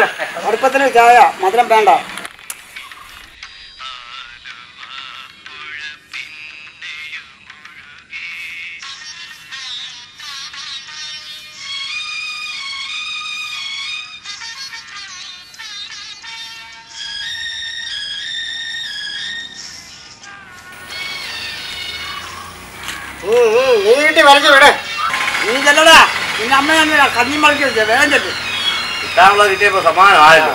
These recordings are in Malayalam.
അടുപ്പത്തിന് ചായ മധുരം വേണ്ട നീ വീട്ടിൽ വരച്ചു വിടേ നീ ചെല്ലടാ നിന്റെ അമ്മയാണ് കഞ്ഞി മറിക്കരുത് വേഗം ചെല്ലു കിട്ടാനുള്ളത് കിട്ടിയപ്പോ സമാനമായല്ലോ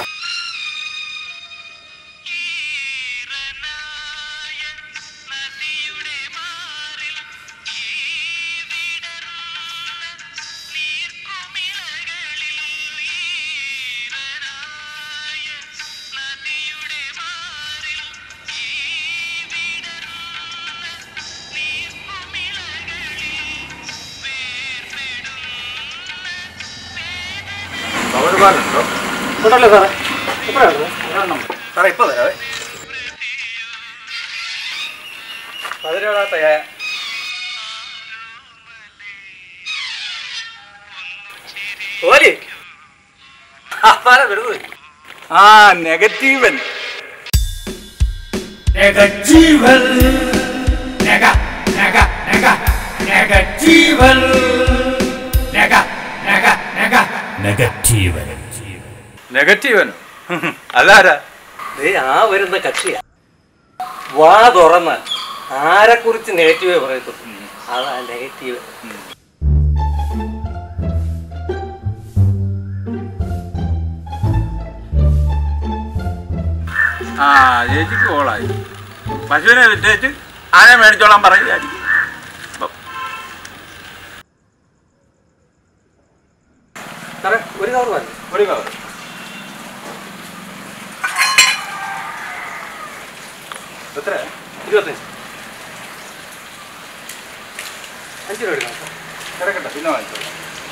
സൗരപാലുണ്ടോ ഉണ്ടല്ലോ സാറേ എപ്പോഴാണ് സാറേ ഇപ്പൊ തരാവേ പതിനേഴാത്ത ചായ ഓലി വെറുതെ ആ നെഗറ്റീവൻ നെഗറ്റീവൽ നെഗ നെഗ നെഗ നെഗറ്റീവൽ നെഗ നെഗ നെഗ നെഗറ്റീവൽ നെഗറ്റീവനോ അതാരാ ദേ ആ വരുന്ന കക്ഷിയാ വാ തുറന്ന് ആരെക്കുറിച്ച് നെഗറ്റീവേ പറയത്തുള്ളൂ അതാ നെഗറ്റീവ് ആ ചേച്ചിക്ക് കോളായി പശുവിനെ വിറ്റേച്ച് ആനെ മേടിച്ചോളാൻ പറയുകയായിരിക്കും സാറേ ഒരു കവർ മതി ഒരു കവർ എത്ര ഇരുപത്തഞ്ച് അഞ്ച് രൂപ എടുക്കണം സാർ കിടക്കട്ടെ പിന്നെ വാങ്ങിച്ചോളാം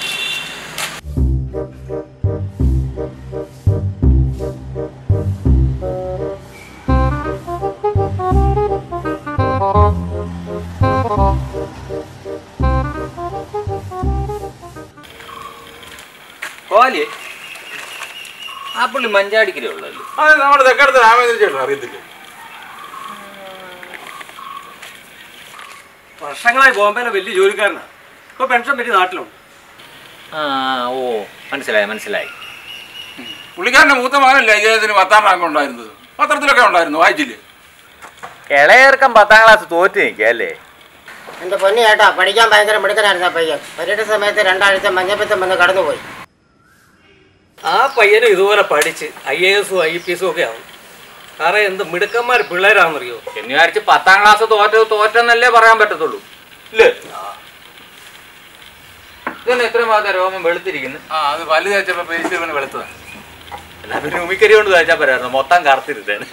കോലി ആ പുള്ളി മഞ്ചാടിക്കലേ ഉള്ളല്ലോ അത് നമ്മുടെ തെക്കടുത്ത് രാമേന്ദ്ര ചേട്ടൻ അറിയത്തില്ലേ വർഷങ്ങളായി ബോംബെയിലെ വലിയ ജോലിക്കാരനാണ് ഇപ്പൊ പെൻഷൻ പറ്റി നാട്ടിലുണ്ട് ആ ഓ മനസ്സിലായി മനസ്സിലായി പുള്ളിക്കാരൻ്റെ മൂത്ത മകനല്ലേ ഇദ്ദേഹത്തിന് പത്താം റാങ്ക് ഉണ്ടായിരുന്നത് പത്രത്തിലൊക്കെ ഉണ്ടായിരുന്നു വായിച്ചില്ലേ ഇളയർക്കം പത്താം ക്ലാസ് തോറ്റ് നിൽക്കുക അല്ലേ എന്റെ പൊന്നു ചേട്ടാ പഠിക്കാൻ ഭയങ്കര മിടുക്കനായിരുന്നു ആ പയ്യൻ പരീക്ഷ സമയത്ത് രണ്ടാഴ്ച മഞ്ഞപ്പിത്തം വന്ന് കടന്നുപോയി ആ പയ്യനും ഇതുപോലെ പഠിച്ച് ഐ എ എസും ഐ പി എസും ഒക്കെ ആവും സാറേ എന്ത് മിടുക്കന്മാർ പിള്ളേരാണെന്നറിയോ എന്ന് വിചാരിച്ച് പത്താം ക്ലാസ് തോറ്റത് തോറ്റെന്നല്ലേ പറയാൻ പറ്റത്തുള്ളൂ ഇല്ലേ ഇതന്നെ എത്ര മാത്രം രോമം വെളുത്തിരിക്കുന്നു ആ അത് പല്ല് തേച്ചപ്പോൾ പേസ്റ്റ് ഇവന് വെളുത്തതാണ് എന്നാ പിന്നെ ഉമിക്കരി കൊണ്ട് തയ്ച്ചാൽ പോരായിരുന്നു മൊത്തം കറുത്തിരുത്തേന്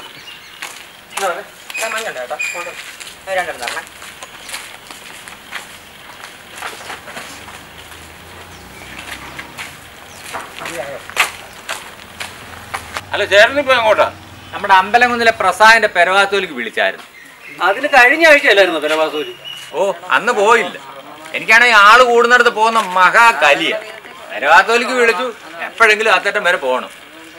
അല്ല ചേട്ടനിപ്പോ എങ്ങോട്ടാ നമ്മുടെ അമ്പലംകുന്നിലെ പ്രസാദിന്റെ പെരവാത്തോലിക്ക് വിളിച്ചായിരുന്നു അതിന് കഴിഞ്ഞ ആഴ്ച അല്ലായിരുന്നു ബലവാസൂരി ഓ അന്ന് പോയില്ല എനിക്കാണെങ്കിൽ ആള് കൂടുന്നിടത്ത് പോകുന്ന മഹാകലിയ പെരവാത്തോലിക്ക് വിളിച്ചു എപ്പോഴെങ്കിലും അത്തറ്റം വരെ പോകണം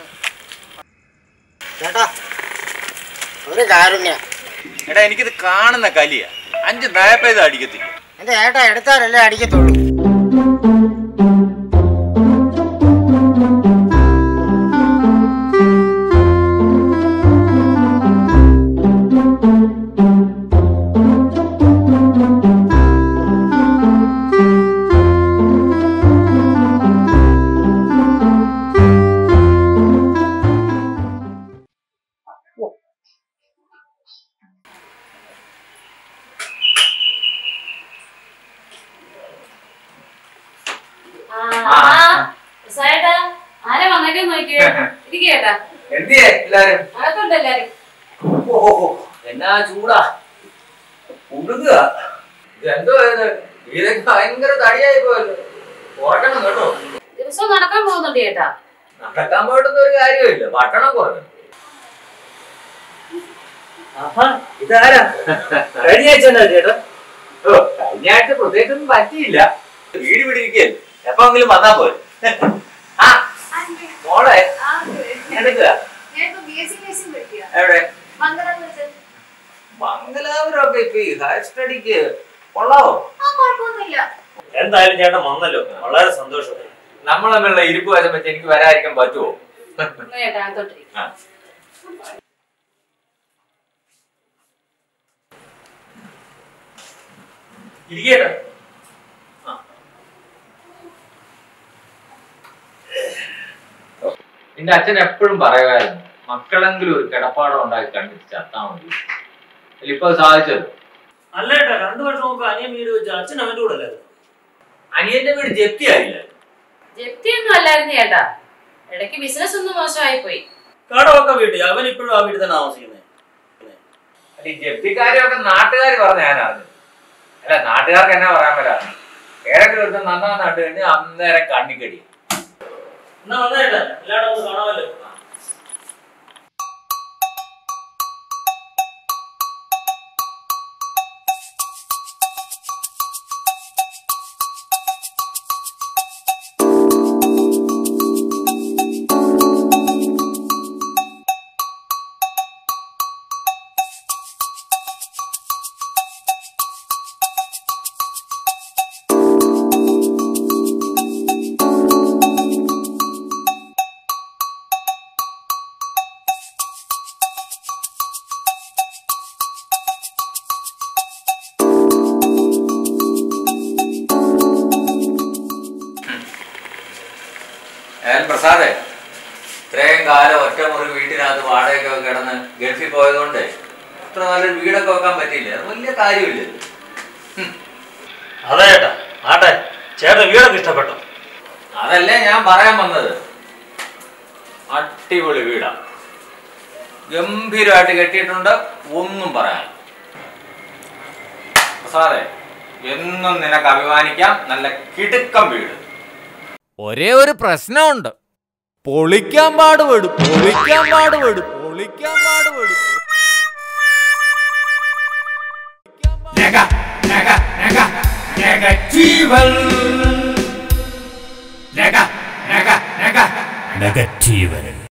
ചേട്ടാ ഒരു കാരുണ്യ എടാ എനിക്കിത് കാണുന്ന കലിയ അഞ്ച് ഡയപ്പേത് അടിക്കത്തില്ല എന്റെ ചേട്ടാ എടുത്താലല്ലേ അടിക്കത്തുള്ളൂ സായേട്ടാ ആരെ വന്നേക്കാൻ നോക്കിയേ ഇരിക്കേട്ടാ എന്തിയേ എല്ലാരും അകത്തുണ്ട് എല്ലാരും എന്നാ ചൂടാ ഉടുക്കുക എന്തോ ഇത് ഇതൊക്കെ ഭയങ്കര തടിയായി പോയല്ലോ കുറക്കണം കേട്ടോ ദിവസവും നടക്കാൻ പോകുന്നുണ്ട് ചേട്ടാ നടക്കാൻ പോയിട്ടൊന്നും ഒരു കാര്യമില്ല ഭക്ഷണം കുറഞ്ഞു ഇതാരാ കഴിഞ്ഞ ആഴ്ച എന്നാ ചേട്ടാ ഓ, കഴിഞ്ഞ ആഴ്ച പ്രത്യേകിച്ചൊന്നും പറ്റിയില്ല വീട് പിടിയിരിക്കല്ലേ എപ്പോഴെങ്കിലും വന്നാ പോരെ ആ മോളെ എടുക്കുക ഞാനിപ്പോ ബി എസ് സി നഴ്സിംഗ് പഠിക്കുക എവിടെ മംഗലം വെച്ച് മംഗലാപുരമൊക്കെ ഇപ്പൊ ഈ ഹയർ സ്റ്റഡിക്ക് കൊള്ളാവോ ആ കുഴപ്പമൊന്നുമില്ല എന്തായാലും ചേട്ടൻ വന്നല്ലോ വളരെ സന്തോഷമായി നമ്മൾ തമ്മിലുള്ള ഇരിപ്പ് വശം വെച്ച് എനിക്ക് വരാതിരിക്കാൻ പറ്റുമോ ഒന്ന് ചേട്ടാ അകത്തോട്ടിരിക്കും ആ. ഇരിക്കേട്ടാ എന്റെ അച്ഛൻ എപ്പോഴും പറയുമായിരുന്നു മക്കളെങ്കിലും ഒരു കിടപ്പാടം ഉണ്ടാക്കി കണ്ടിട്ട് ചത്താ മതി ഇപ്പൊ അത് സാധിച്ചത് അല്ല ഏട്ടാ രണ്ടു വർഷം മുമ്പ് അനിയൻ വീട് വെച്ച് അച്ഛൻ അവന്റെ കൂടെ അല്ലായിരുന്നു അനിയന്റെ വീട് ജപ്തിയായില്ല ജപ്തിയൊന്നും അല്ലായിരുന്നു ചേട്ടാ ഇടയ്ക്ക് ബിസിനസ് ഒന്ന് മോശമായി പോയി കടമൊക്കെ വീട്ടിൽ അവൻ ഇപ്പോഴും ആ വീട്ടിൽ തന്നെ താമസിക്കുന്നത് അല്ല ഈ ജപ്തിക്കാരെയൊക്കെ നാട്ടുകാർ പറഞ്ഞ ഞാൻ അറിഞ്ഞു അല്ല നാട്ടുകാർക്ക് എന്നാ പറയാൻ പറ്റാ ഏതെങ്കിലും ഒരുത്തൻ നന്നാ നാട്ട് കഴിഞ്ഞ് അന്നേരം കണ്ണിക്കടി എന്നാ വന്നേട്ടാ എല്ലായിടും ഒന്ന് കാണാമല്ലോ ഏതായാലും പ്രസാദേ ഇത്രയും കാലം ഒറ്റ മുറി വീട്ടിനകത്ത് വാടകയൊക്കെ കിടന്ന് ഗൾഫിൽ പോയതുകൊണ്ട് അത്ര നല്ലൊരു വീടൊക്കെ വെക്കാൻ പറ്റിയില്ല അത് വലിയ കാര്യമില്ല അതെ ചേട്ടാ ആട്ടെ ചേട്ടൻ വീടൊക്കെ ഇഷ്ടപ്പെട്ടോ അതല്ലേ ഞാൻ പറയാൻ വന്നത് അടിപൊളി വീടാ ഗംഭീരമായിട്ട് കെട്ടിയിട്ടുണ്ട് ഒന്നും പറയാൻ പ്രസാദേ എന്നും നിനക്ക് അഭിമാനിക്കാം നല്ല കിടുക്കം വീട് ഒരേ ഒരു പ്രശ്നമുണ്ട് പൊളിക്കാൻ പാടുപെടും പൊളിക്കാൻ പാടുപെടും പൊളിക്കാൻ പാടുപെടും Nega, nega, nega, negatival. Nega, nega, nega, നെഗറ്റീവൻ